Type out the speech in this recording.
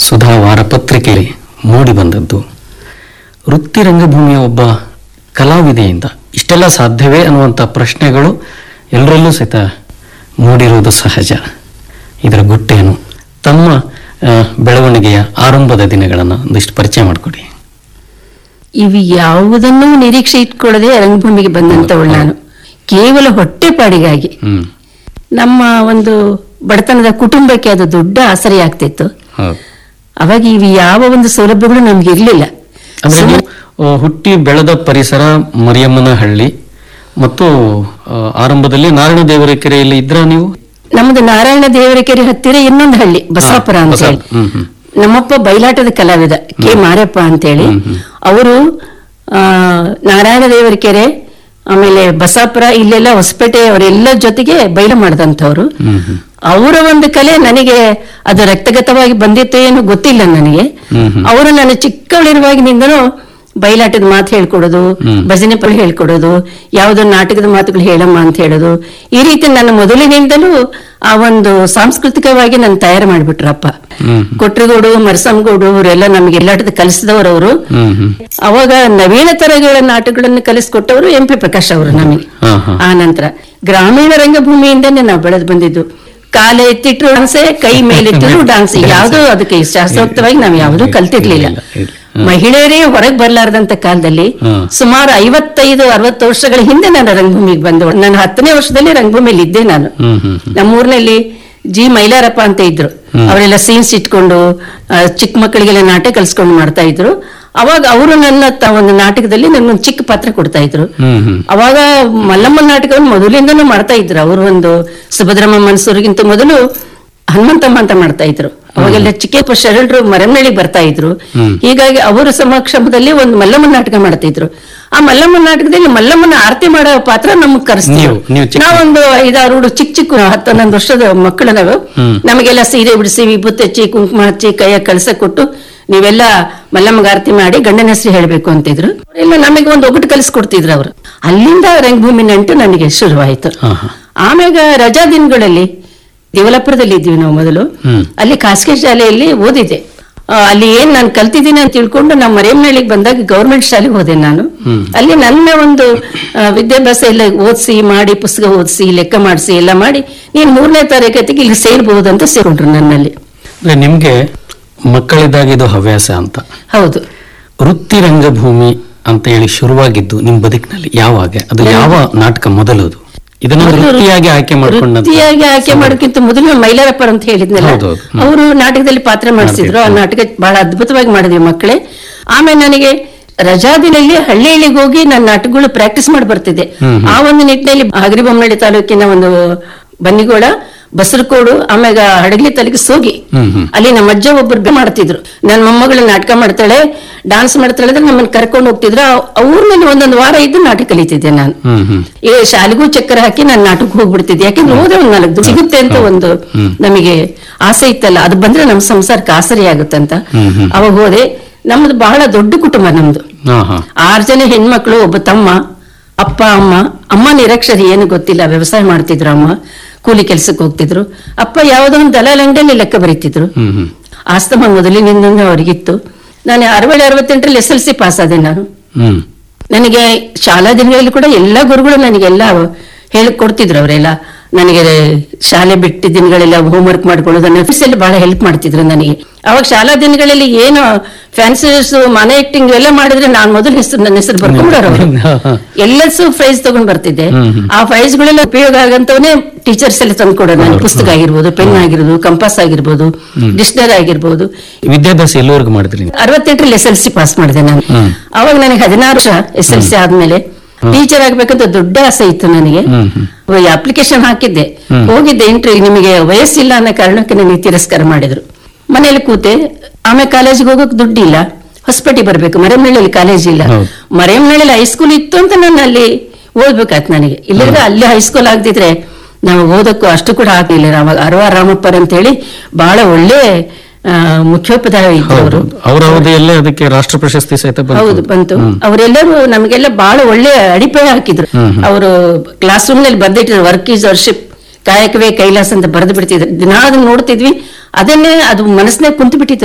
ಸುಧಾ ವಾರ ಪತ್ರಿಕೆಯಲ್ಲಿ ಮೂಡಿ ಬಂದದ್ದು ವೃತ್ತಿ ರಂಗಭೂಮಿಯ ಒಬ್ಬ ಕಲಾವಿದೆಯಿಂದ ಇಷ್ಟೆಲ್ಲ ಸಾಧ್ಯವೇ ಅನ್ನುವಂಥ ಪ್ರಶ್ನೆಗಳು ಎಲ್ಲರಲ್ಲೂ ಸಹಿತ ಮೂಡಿರುವುದು ಸಹಜ ಇದರ ಗುಟ್ಟೇನು ತಮ್ಮ ಆ, ಬೆಳವಣಿಗೆಯ ಆರಂಭದ ದಿನಗಳನ್ನು ಒಂದಿಷ್ಟು ಪರಿಚಯ ಮಾಡಿಕೊಡಿ ಇವು ಯಾವುದನ್ನೂ ನಿರೀಕ್ಷೆ ಇಟ್ಕೊಳ್ಳದೆ ರಂಗಭೂಮಿಗೆ ಬಂದಂತವಳು ನಾನು ಕೇವಲ ಹೊಟ್ಟೆಪಾಡಿಗಾಗಿ ಹ್ಮ್ ನಮ್ಮ ಒಂದು ಬಡತನದ ಕುಟುಂಬಕ್ಕೆ ಅದು ದೊಡ್ಡ ಆಸರೆ ಆಗ್ತಿತ್ತು ಹೌದು ಅವಾಗ ಇವು ಯಾವ ಒಂದು ಸೌಲಭ್ಯಗಳು ನಮ್ಗೆ ಇರ್ಲಿಲ್ಲ ಅಂದ್ರೆ ನೀವು ಆ, ಹುಟ್ಟಿ ಬೆಳೆದ ಪರಿಸರ ಮರಿಯಮ್ಮನ ಹಳ್ಳಿ ಮತ್ತು ಆ, ಆರಂಭದಲ್ಲಿ ನಾರಾಯಣ ದೇವರ ಕೆರೆಯಲ್ಲಿ ಇದ್ರ ನೀವು ನಮ್ಮದು ನಾರಾಯಣ ದೇವರ ಕೆರೆ ಹತ್ತಿರ ಇನ್ನೊಂದು ಹಳ್ಳಿ ಬಸಾಪುರ ಅಂತ ಬಸಾಪುರ. ಹೇಳಿ ಹ್ಮ್, ಹ್ಮ್. ನಮ್ಮಪ್ಪ ಬಯಲಾಟದ ಕಲಾವಿದ ಕೆ ಮಾರಪ್ಪ ಅಂತೇಳಿ ಅವರು ನಾರಾಯಣ ದೇವರ ಕೆರೆ ಆಮೇಲೆ ಬಸಾಪುರ ಇಲ್ಲೆಲ್ಲ ಹೊಸಪೇಟೆ ಅವರೆಲ್ಲ ಜೊತೆಗೆ ಬಯಲು ಮಾಡಿದಂಥವ್ರು ಹ್ಮ್ ಹ್ಮ್ ಅವರ ಒಂದು ಕಲೆ ನನಗೆ ಅದು ರಕ್ತಗತವಾಗಿ ಬಂದಿತ್ತು ಏನು ಗೊತ್ತಿಲ್ಲ ನನಗೆ ಹ್ಮ್ ಹ್ಮ್. ಅವರು ನಾನು ಚಿಕ್ಕವಳಿರುವಾಗಿನಿಂದನೂ ಬಯಲಾಟದ ಮಾತು ಹೇಳ್ಕೊಡೋದು ಭಜನೆ ಪದ ಹೇಳ್ಕೊಡೋದು ಯಾವುದೋ ನಾಟಕದ ಮಾತುಗಳು ಹೇಳಮ್ಮ ಅಂತ ಹೇಳೋದು ಈ ರೀತಿ ನನ್ನ ಮೊದಲಿನಿಂದಲೂ ಆ ಒಂದು ಸಾಂಸ್ಕೃತಿಕವಾಗಿ ನನ್ನ ತಯಾರು ಮಾಡಿಬಿಟ್ರಪ್ಪ ಹ್ಮ್ ಕೊಟ್ರಗೌಡು ಮರಸಂಗೌಡು ಅವರೆಲ್ಲ ನಮಗೆ ಎಲ್ಲಾಟದ ಕಲಿಸಿದವರು ಅವರು ಹ್ಮ್ ಹ್ಮ್ ಅವಾಗ ನವೀನ ತರಗಳ ನಾಟಕಗಳನ್ನು ಕಲಿಸ್ಕೊಟ್ಟವರು ಎಂ ಪಿ ಪ್ರಕಾಶ್ ಅವರು ನಮಗೆ ಹಾ ಹಾ ಆ ನಂತರ ಗ್ರಾಮೀಣ ರಂಗಭೂಮಿಯಿಂದನೇ ನಾವು ಬೆಳೆದು ಬಂದಿದ್ದು ಕಾಲ ಎತ್ತಿಟ್ರು ಡಾನ್ಸೆ ಕೈ ಮೇಲಿಟ್ಟರು ಡಾನ್ಸ್ ಯಾವುದು ಅದಕ್ಕೆ ಶಾಸ್ತ್ರೋಕ್ತವಾಗಿ ನಾವು ಯಾವುದೂ ಕಲ್ತಿರ್ಲಿಲ್ಲ ಇಲ್ಲ, ಇಲ್ಲ. ಮಹಿಳೆಯರೇ ಹೊರಗೆ ಬರ್ಲಾರ್ದಂತ ಕಾಲದಲ್ಲಿ ಹ್ಮ್. ಸುಮಾರು ಐವತ್ತೈದು ಅರವತ್ತು ವರ್ಷಗಳ ಹಿಂದೆ ನಾನು ರಂಗಭೂಮಿಗೆ ಬಂದವಳು ನಾನು ಹತ್ತನೇ ವರ್ಷದಲ್ಲಿ ರಂಗಭೂಮಿಯಲ್ಲಿ ಇದ್ದೆ ನಾನು ಹ್ಮ್ ಹ್ಮ್ ಹ್ಮ್ ನಮ್ಮೂರಿನಲ್ಲಿ ಜಿ ಮೈಲಾರಪ್ಪ ಅಂತ ಇದ್ರು ಅವರೆಲ್ಲ ಸೀನ್ಸ್ ಇಟ್ಕೊಂಡು ಆ, ಚಿಕ್ಕ ಮಕ್ಕಳಿಗೆಲ್ಲ ನಾಟಕ ಕಲ್ಸ್ಕೊಂಡು ಮಾಡ್ತಾ ಇದ್ರು ಅವಾಗ ಅವರು ನನ್ನ ತ- ಒಂದು ನಾಟಕದಲ್ಲಿ ನನ್ನೊಂದು ಚಿಕ್ಕ ಪಾತ್ರ ಕೊಡ್ತಾ ಇದ್ರು ಹ್ಮ್ ಹ್ಮ್ ಅವಾಗ ಮಲ್ಲಮ್ಮ ನಾಟಕವನ್ನು ಮೊದಲಿಂದನೂ ಮಾಡ್ತಾ ಇದ್ರು ಅವರು ಒಂದು ಸುಭದ್ರಮ್ಮ ಮನ್ಸೂರಿಗಿಂತ ಮೊದಲು ಹನುಮಂತಮ್ಮ ಅಂತ ಮಾಡ್ತಾ ಇದ್ರು ಅವಾಗೆಲ್ಲ ಚಿಕ್ಕಪ್ಪ ಶರಣರು ಮರಮನಳ್ಳಿ ಬರ್ತಾ ಇದ್ರು ಹೀಗಾಗಿ ಅವರ ಸಮಕ್ಷಮದಲ್ಲಿ ಒಂದು ಮಲ್ಲಮ್ಮ ನಾಟಕ ಮಾಡ್ತಿದ್ರು ಆ ಮಲ್ಲಮ್ಮ ನಾಟಕದಲ್ಲಿ ಮಲ್ಲಮ್ಮನ ಆರತಿ ಮಾಡೋ ಪಾತ್ರ ನಮ್ಗೆ ಕರೆಸ್ತೀವಿ ನೀವು- ನೀವು ಚಿಕ್ಕ- ನಾವೊಂದು ಐದಾರು ಹುಡುಗ ಚಿಕ್ಕ ಚಿಕ್ಕ ಹತ್ತು ಹನ್ನೊಂದು ವರ್ಷದ ಮಕ್ಕಳು ನಾವು ನಮಗೆಲ್ಲ ಸೀರೆ ಬಿಡಿಸಿ ವಿಭೂತಿ ಹಚ್ಚಿ ಕುಂಕುಮ ಹಚ್ಚಿ ಕೈಯ ಕಳಸ ಕೊಟ್ಟು ನೀವೆಲ್ಲ ಮಲ್ಲಮ್ಮಗ ಆರತಿ ಮಾಡಿ ಗಂಡನ ಹೆಸರು ಹೇಳ್ಬೇಕು ಅಂತಿದ್ರು ಇಲ್ಲ ನಮಗೆ ಒಂದು ಒಗಟು ಕಲಿಸ್ಕೊಡ್ತಿದ್ರು ಅವರು ಅಲ್ಲಿಂದ ರಂಗಭೂಮಿ ನಂಟು ನನಗೆ ಶುರುವಾಯಿತು ಹಾ ಹಾ ಆಮ್ಯಾಗ ರಜಾ ದಿನಗಳಲ್ಲಿ ದೇವಲಾಪುರದಲ್ಲಿ ಇದ್ವಿ ನಾವು ಮೊದಲು ಹ್ಮ್. ಅಲ್ಲಿ ಖಾಸಗಿ ಶಾಲೆಯಲ್ಲಿ ಓದಿದ್ದೆ ಆ, ಅಲ್ಲಿ ಏನ್ ನಾನು ಕಲ್ತಿದ್ದೀನಿ ಅಂತ ತಿಳ್ಕೊಂಡು ನಮ್ಮ ಮರೇಮ್ನಳ್ಳಿಗೆ ಬಂದಾಗ ಗೌರ್ಮೆಂಟ್ ಶಾಲೆಗೆ ಹೋದೆ ನಾನು ಅಲ್ಲಿ ನನ್ನ ಒಂದು ಆ, ವಿದ್ಯಾಭ್ಯಾಸ ಎಲ್ಲ ಓದಿಸಿ ಮಾಡಿ ಪುಸ್ತಕ ಓದಿಸಿ ಲೆಕ್ಕ ಮಾಡಿಸಿ ಎಲ್ಲ ಮಾಡಿ ನೀನ್ ಮೂರನೇ ತರಗತಿಗೆ ಇಲ್ಲಿ ಸೇರ್ಬಹುದು ಅಂತ ಸೇರ್ಕೊಂಡ್ರು ನನ್ನಲ್ಲಿ ಅಂದ್ರೆ ನಿಮ್ಗೆ ಮಕ್ಕಳಿದ್ದಾಗ ಇದು ಹವ್ಯಾಸ ಅಂತ ಹೌದು ವೃತ್ತಿ ರಂಗಭೂಮಿ ಅಂತ ಹೇಳಿ ಶುರುವಾಗಿದ್ದು ನಿಮ್ ಬದುಕಿನಲ್ಲಿ ಯಾವಾಗ ಅದು ಯಾವ ನಾಟಕ ಮೊದಲದು ಇದನ್ನ ವೃತ್ತಿಯಾಗಿ ಆಯ್ಕೆ ಮಾಡ್ಕೊಂಡಂತ ವೃತ್ತಿಯಾಗಿ ಆಯ್ಕೆ ಮಾಡೋಕ್ಕಿಂತ ಮೊದಲು ಮೈಲಾರಪ್ಪ ಅಂತ ಹೇಳಿದ್ನಲ್ಲ ಹೌದು, ಹೌದು. ಹ್ಮ್. ಅವರು ನಾಟಕದಲ್ಲಿ ಪಾತ್ರ ಮಾಡಿಸಿದ್ರು ಆ ನಾಟಕ ಬಹಳ ಅದ್ಭುತವಾಗಿ ಮಾಡಿದ್ವಿ ಮಕ್ಕಳೇ ಆಮೇಲೆ ನನಗೆ ರಜಾ ದಿನಲ್ಲಿ ಹಳ್ಳಿ ಹಳ್ಳಿಗೆ ಹೋಗಿ ನನ್ನ ನಾಟಕಗಳು ಪ್ರಾಕ್ಟೀಸ್ ಮಾಡಿ ಬರ್ತಿದ್ದೆ ಆ ಒಂದು ನಿಟ್ಟಿನಲ್ಲಿ ಹಗರಿಬೊಮ್ಮನಹಳ್ಳಿ ತಾಲೂಕಿನ ಒಂದು ಬನ್ನಿಗೋಳ ಬಸರಕೋಡು ಆಮ್ಯಾಗ ಹಡಗಲಿ ತಾಲೂಕಿಗೆ ಸೋಗಿ ಹ್ಮ್ ಹ್ಮ್ ಅಲ್ಲಿ ನಮ್ಮ ಅಜ್ಜ ಒಬ್ರು ಬೆ- ಮಾಡ್ತಿದ್ರು ನನ್ನ ಮೊಮ್ಮಗಳು ನಾಟಕ ಮಾಡ್ತಾಳೆ ಡಾನ್ಸ್ ಮಾಡ್ತಾಳೆ ಅಂದ್ರೆ ನಮ್ಮನ್ನ ಕರ್ಕೊಂಡು ಹೋಗ್ತಿದ್ರು ಆ ಊರಿನಲ್ಲಿ ಒಂದೊಂದು ವಾರ ಇದ್ದು ನಾಟಕ ಕಲಿತಿದ್ದೆ ನಾನು ಹ್ಮ್ ಹ್ಮ್ ಈ ಶಾಲೆಗೂ ಚಕ್ಕರ ಹಾಕಿ ನಾನು ನಾಟಕ ಹೋಗ್ಬಿಡ್ತಿದ್ದೆ ಯಾಕಂದ್ರೆ ಹೋದ್ರೆ ಒಂದ್ ನಾಲ್ಕು ದುಡ್ಡು ಸಿಗುತ್ತೆ ಅಂತ ಒಂದು ನಮಗೆ ಆಸೆ ಇತ್ತಲ್ಲ ಅದು ಬಂದ್ರೆ ನಮ್ಮ ಸಂಸಾರಕ್ಕೆ ಆಸರೆ ಆಗುತ್ತಂತ ಹ್ಮ್, ಹ್ಮ್. ಅವಾಗ ಹೋದೆ ನಮ್ದು ಬಹಳ ದೊಡ್ಡ ಕುಟುಂಬ ನಮ್ದು ಹಾ ಹಾ ಆರು ಜನ ಹೆಣ್ಮಕ್ಳು ಒಬ್ಬ ತಮ್ಮ ಅಪ್ಪ ಅಮ್ಮ ಅಮ್ಮ ನಿರಕ್ಷರಿ ಏನು ಗೊತ್ತಿಲ್ಲ ವ್ಯವಸಾಯ ಮಾಡ್ತಿದ್ರು ಅಮ್ಮ ಕೂಲಿ ಕೆಲ್ಸಕ್ಕೆ ಹೋಗ್ತಿದ್ರು ಅಪ್ಪ ಯಾವುದೋ ಒಂದು ದಲಾಲ್ ಅಂಗಡಿಯಲ್ಲಿ ಲೆಕ್ಕ ಬರೀತಿದ್ರು ಹ್ಮ್ ಹ್ಮ್ ಆಸ್ತಮ ಮೊದಲಿನಿಂದ ಅವ್ರಿಗಿತ್ತು ನಾನು ಅರವತ್ತು ಅರವತ್ತೆಂಟರಲ್ಲಿ ಎಸ್ ಎಲ್ ಸಿ ಪಾಸ್ ಆದೆ ನಾನು ಹ್ಮ್ ನನಗೆ ಶಾಲಾ ದಿನಗಳಲ್ಲಿ ಕೂಡ ಎಲ್ಲ ಗುರುಗಳು ನನಗೆಲ್ಲ ಹೇಳಿಕೊಡ್ತಿದ್ರು ಅವರೆಲ್ಲ ನನಗೆ ಶಾಲೆ ಬಿಟ್ಟ ದಿನಗಳೆಲ್ಲ ಹೋಮ್ವರ್ಕ್ ಮಾಡ್ಕೊಳ್ಳೋದು ಆಫೀಸಲ್ಲಿ ಬಹಳ ಹೆಲ್ಪ್ ಮಾಡ್ತಿದ್ರು ನನಗೆ ಅವಾಗ ಶಾಲಾ ದಿನಗಳಲ್ಲಿ ಏನು ಫ್ಯಾನ್ಸರ್ಸ್ ಮನೆ ಆಕ್ಟಿಂಗ್ ಎಲ್ಲ ಮಾಡಿದ್ರೆ ನಾನು ಮೊದಲು ಹೆಸರು ನನ್ನ ಹೆಸರು ಬರ್ಕೊಂಡ್ಬಿಡೋರು ಅವರು ಹಾ, ಹಾ. ಎಲ್ಲಸು ಪ್ರೈಸ್ ತಗೊಂಡ್ ಬರ್ತಿದ್ದೆ ಆ ಪ್ರೈಸ್ ಗಳೆಲ್ಲ ಉಪಯೋಗ ಆಗಂತವನೇ ಟೀಚರ್ಸ್ ಎಲ್ಲ ತಂದ್ಕೊಡೋರು ನನಗೆ ಪುಸ್ತಕ ಆಗಿರ್ಬೋದು ಪೆನ್ ಆಗಿರ್ಬೋದು ಕಂಪಾಸ್ ಆಗಿರ್ಬೋದು ಡಿಕ್ಷನರಿ ಆಗಿರ್ಬೋದು ವಿದ್ಯಾಭ್ಯಾಸ ಎಲ್ಲವರೆಗೂ ಮಾಡಿದ್ರಿ ನೀವು? ಅರವತ್ತೆಂಟರಲ್ಲಿ ಎಸ್ ಎಲ್ ಸಿ ಪಾಸ್ ಮಾಡಿದೆ ನಾನು ಹ್ಮ್. ಅವಾಗ ನನಗೆ ಹದಿನಾರು ವರ್ಷ ಎಸ್ ಎಲ್ ಸಿ ಆದ್ಮೇಲೆ ಟೀಚರ್ ಆಗ್ಬೇಕಂತ ದೊಡ್ಡ ಆಸೆ ಇತ್ತು ನನಗೆ ಹ್ಮ್ ಹ್ಮ್ ಅಪ್ಲಿಕೇಶನ್ ಹಾಕಿದ್ದೆ ಹೋಗಿದ್ದೆ ಇಂಟರ್ವ್ಯೂ ನಿಮಗೆ ವಯಸ್ಸಿಲ್ಲ ಅನ್ನೋ ಕಾರಣಕ್ಕೆ ನನಗೆ ತಿರಸ್ಕಾರ ಮಾಡಿದ್ರು ಮನೇಲಿ ಕೂತೆ ಆಮೇಲೆ ಕಾಲೇಜಿಗೆ ಹೋಗೋಕೆ ದುಡ್ಡಿಲ್ಲ ಹೊಸಪೇಟೆ ಬರ್ಬೇಕು ಮರೆಮನಹಳ್ಳಿಯಲ್ಲಿ ಕಾಲೇಜ್ ಇಲ್ಲ ಹೌದು. ಮರೆಮನಹಳ್ಳಿಯಲ್ಲಿ ಹೈಸ್ಕೂಲ್ ಇತ್ತು ಅಂತ ನಾನು ಅಲ್ಲಿ ಓದ್ಬೇಕಾಯ್ತು ನನಗೆ ಇಲ್ಲಿದ್ರೆ ಅಲ್ಲಿ ಹೈಸ್ಕೂಲ್ ಆಗದಿದ್ರೆ ನಾವು ಓದಕ್ಕೂ ಅಷ್ಟು ಕೂಡ ಆಗ್ಲಿಲ್ಲ ಅವಾಗ ಅರವ ರಾಮಪ್ಪರ್ ಅಂತ ಹೇಳಿ ಬಹಳ ಒಳ್ಳೆ ಆ, ಮುಖ್ಯೋಪಾಧ್ಯಾಯ ಇದ್ರು ಅವರು ಅವರ ಅವಧಿಯಲ್ಲೇ ಅದಕ್ಕೆ ರಾಷ್ಟ್ರ ಪ್ರಶಸ್ತಿ ಸಹಿತ ಬಂತು. ಹೌದು ಬಂತು ಅವರೆಲ್ಲರೂ ನಮಗೆಲ್ಲ ಬಹಳ ಒಳ್ಳೆ ಅಡಿಪಾಯ ಹಾಕಿದ್ರು ಅವರು ಕ್ಲಾಸ್ ರೂಮ್ ನಲ್ಲಿ ಬರ್ದಿಟ್ಟಿದ್ರು ವರ್ಕ್ ಈಸ್ ವರ್ಷಿಪ್ ಕಾಯಕವೇ ಕೈಲಾಸ ಅಂತ ಬರೆದು ಬಿಡ್ತಿದ್ರು ದಿನಾ ಅದನ್ನ ನೋಡ್ತಿದ್ವಿ ಅದನ್ನೇ ಅದು ಮನಸ್ಸಿನಾಗ ಕುಂತು ಬಿಟ್ಟಿತ್ತು